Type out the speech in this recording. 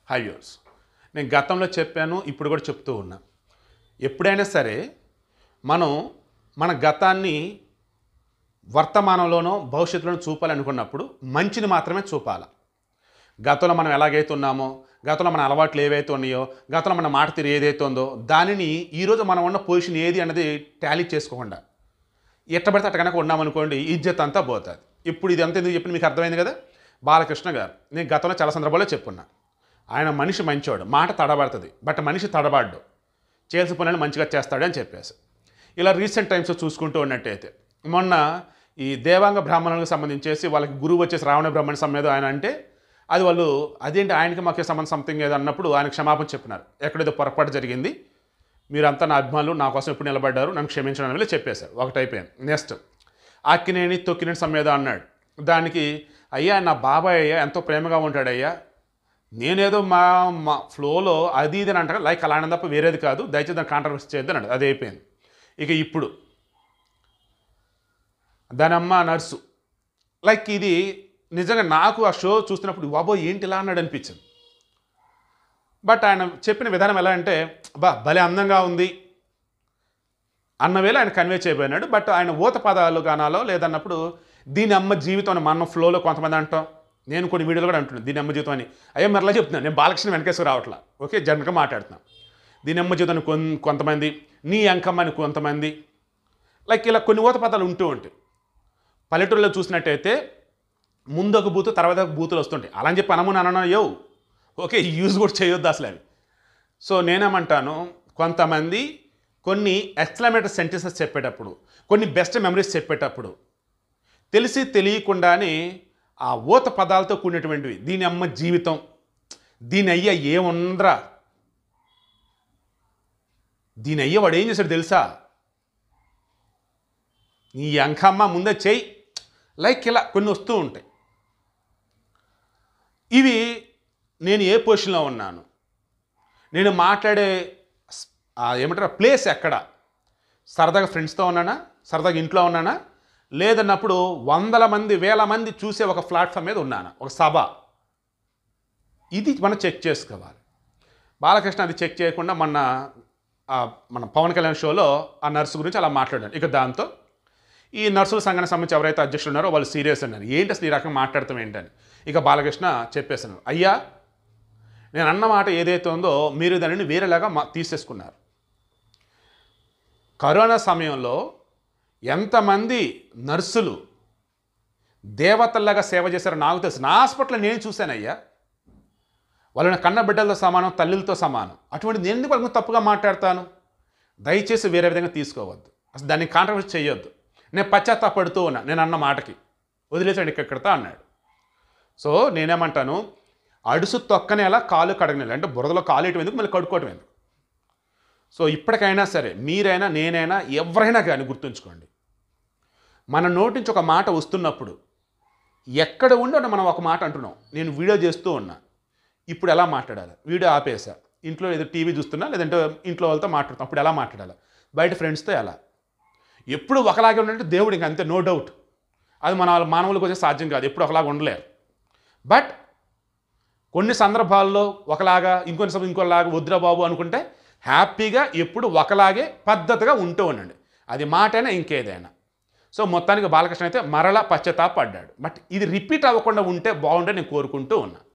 high viewers నేను గతంలో చెప్పాను ఇప్పుడు కూడా చెప్తూ ఉన్నా ఎప్పుడైనా సరే మనం మన గతాన్ని వర్తమానంలోనో భవిష్యత్తులోనో చూపాలనుకున్నప్పుడు మంచిని మాత్రమే చూపాలి గతంలో మనం ఎలాగైతే ఉన్నామో గతంలో మన అలవాట్లు ఏవైతే ఉన్నాయో గతంలో మన మాట తీరు ఏదైతే ఉందో దానిని ఈరోజు మనం ఉన్న పొజిషన్ ఏది అన్నది టాలీ చేసుకోకుండా ఎట్టబడితే అట్ట కనుక ఉన్నామనుకోండి ఇజ్జత్ అంతా పోతుంది ఇప్పుడు ఇది అంత ఎందుకు చెప్పిన మీకు అర్థమైంది కదా బాలకృష్ణ గారు నేను గతంలో చాలా సందర్భాల్లో చెప్పున్నా ఆయన మనిషి మంచోడు మాట తడబడుతుంది బట్ మనిషి తడబాడు చేయాల్సిన పనులను మంచిగా చేస్తాడు అని చెప్పేసి ఇలా రీసెంట్ టైమ్స్ చూసుకుంటూ ఉన్నట్టయితే మొన్న ఈ దేవాంగ బ్రాహ్మణులకు సంబంధించేసి వాళ్ళకి గురువు వచ్చేసి రావణ బ్రాహ్మణ సమేదో ఆయన అంటే అది వాళ్ళు అదేంటి ఆయనకి మాకే సంబంధం సంథింగ్ ఏదో అన్నప్పుడు ఆయన క్షమాపణ చెప్పినారు ఎక్కడేదో పొరపాటు జరిగింది మీరంతా నా అభిమానులు నా కోసం ఎప్పుడు నిలబడ్డారు నన్ను క్షమించడం అని చెప్పేశారు ఒకటి అయిపోయింది నెక్స్ట్ అక్కినేని తొక్కినేని సమేద అన్నాడు దానికి అయ్యా నా బాబాయ్ అయ్యా ఎంతో ప్రేమగా ఉంటాడయ్యా నేనేదో మా మా ఫ్లోలో అది ఇది అని అంటారు లైక్ అలానే తప్ప వేరేది కాదు దయచేసి దాన్ని కాంట్రవర్సీ చేయొద్దు అన్నాడు అది అయిపోయింది ఇక ఇప్పుడు దాని అమ్మ నర్సు లైక్ ఇది నిజంగా నాకు ఆ షో చూస్తున్నప్పుడు బాబో ఏంటి ఇలా అన్నాడు అనిపించింది బట్ ఆయన చెప్పిన విధానం ఎలా అంటే బా భలే అందంగా ఉంది అన్న వేళ ఆయన కన్వే చేయబోయినాడు బట్ ఆయన ఊత పదాలు గానాలో లేదన్నప్పుడు దీని అమ్మ జీవితం అని మన ఫ్లోలో కొంతమంది అంటాం నేను కొన్ని వీడియోలు కూడా అంటున్నాను దీని అమ్మ జీవితం అని అయ్యో మరలా చెప్తున్నాను నేను బాలకృష్ణ వెనకేశ్వర రావట్లా ఓకే జనరల్గా మాట్లాడుతున్నాను దీని అమ్మ జీవితం అని కొన్ కొంతమంది నీ అంకమ్మ అని కొంతమంది లైక్ ఇలా కొన్ని ఊత పదాలు ఉంటూ ఉంటాయి పల్లెటూరులో చూసినట్టయితే ముందు ఒక బూతు తర్వాత ఒక బూతులు వస్తుంటాయి అలా అని చెప్పి అనము అనను యో ఓకే యూజ్ కూడా చేయొద్దు అసలు అవి సో నేనేమంటాను కొంతమంది కొన్ని ఎక్స్క్లమేటరీ సెంటెన్సెస్ చెప్పేటప్పుడు కొన్ని బెస్ట్ మెమరీస్ చెప్పేటప్పుడు తెలిసి తెలియకుండానే ఆ ఊత పదాలతో కూడినటువంటివి దీని అమ్మ జీవితం దీని అయ్య ఏముంద్రా దీని అయ్య వాడు ఏం చేశాడు తెలుసా నీ అంకమ్మ ముందే చెయ్యి లైక్ ఇలా కొన్ని వస్తూ ఉంటాయి ఇవి నేను ఏ పొజిషన్లో ఉన్నాను నేను మాట్లాడే స్- ఆ ఏమంటారు ప్లేస్ ఎక్కడ సరదాగా ఫ్రెండ్స్తో ఉన్నానా సరదాగా ఇంట్లో ఉన్నానా లేదన్నప్పుడు వందల మంది వేల మంది చూసే ఒక ప్లాట్ఫామ్ మీద ఉన్నానా ఒక సభ ఇది మనం చెక్ చేసుకోవాలి బాలకృష్ణ అది చెక్ చేయకుండా మొన్న ఆ మన పవన్ కళ్యాణ్ షోలో ఆ నర్సు గురించి అలా మాట్లాడాడు ఇక దాంతో ఈ నర్సుల సంఘానికి సంబంధించి ఎవరైతే అధ్యక్షులు ఉన్నారో వాళ్ళు సీరియస్ అన్నారు ఏంటి అసలు ఈ రకంగా మాట్లాడతాం ఏంటని ఇక బాలకృష్ణ చెప్పేశాను అయ్యా నేను అన్న మాట ఏదైతే ఉందో మీరు దానిని వేరేలాగా మా తీసేసుకున్నారు కరోనా సమయంలో ఎంతమంది నర్సులు దేవతల్లాగా సేవ చేశారో నాకు తెలుసు నా హాస్పిటల్లో నేను చూశానయ్యా వాళ్ళని కన్న బిడ్డలతో సమానం తల్లులతో సమానం అటువంటి నేను ఎందుకు వాళ్ళని తప్పుగా మాట్లాడతాను దయచేసి వేరే విధంగా తీసుకోవద్దు అసలు దాన్ని కాంట్రవర్సీ చేయొద్దు నేను పశ్చాత్తాపడుతూ ఉన్నా నేను అన్న మాటకి వదిలేసాడు ఇక్కడితో అన్నాడు సో నేనేమంటాను అడుసు తొక్కనేలా కాలు కడగనేలా అంటే బురదలో కాలు వేయటం ఎందుకు మళ్ళీ కడుక్కోవటం ఎందుకు సో ఇప్పటికైనా సరే మీరైనా నేనైనా ఎవరైనా కానీ గుర్తుంచుకోండి మన నోటి నుంచి ఒక మాట వస్తున్నప్పుడు ఎక్కడ ఉండి మనం ఒక మాట అంటున్నాం నేను వీడియో చేస్తూ ఉన్నా ఇప్పుడు ఎలా మాట్లాడాలి వీడియో ఆపేసా ఇంట్లో ఏదో టీవీ చూస్తున్నా లేదంటే ఇంట్లో వాళ్ళతో మాట్లాడుతాం అప్పుడు ఎలా మాట్లాడాలి బయట ఫ్రెండ్స్తో ఎలా ఎప్పుడు ఒకలాగే ఉండంటే దేవుడు ఇంక అంతే నో డౌట్ అది మన మానవులకు వచ్చే సాధ్యం కాదు ఎప్పుడు ఒకలాగా ఉండలేరు బట్ కొన్ని సందర్భాల్లో ఒకలాగా ఇంకొన్ని సందర్భం ఇంకోలాగా వద్దురా బాబు అనుకుంటే హ్యాపీగా ఎప్పుడు ఒకలాగే పద్ధతిగా ఉంటూ ఉండండి అది మాటైనా ఇంకేదైనా సో మొత్తానికి బాలకృష్ణ అయితే మరలా పశ్చాత్తాపడ్డాడు బట్ ఇది రిపీట్ అవ్వకుండా ఉంటే బాగుంటే నేను కోరుకుంటూ ఉన్నా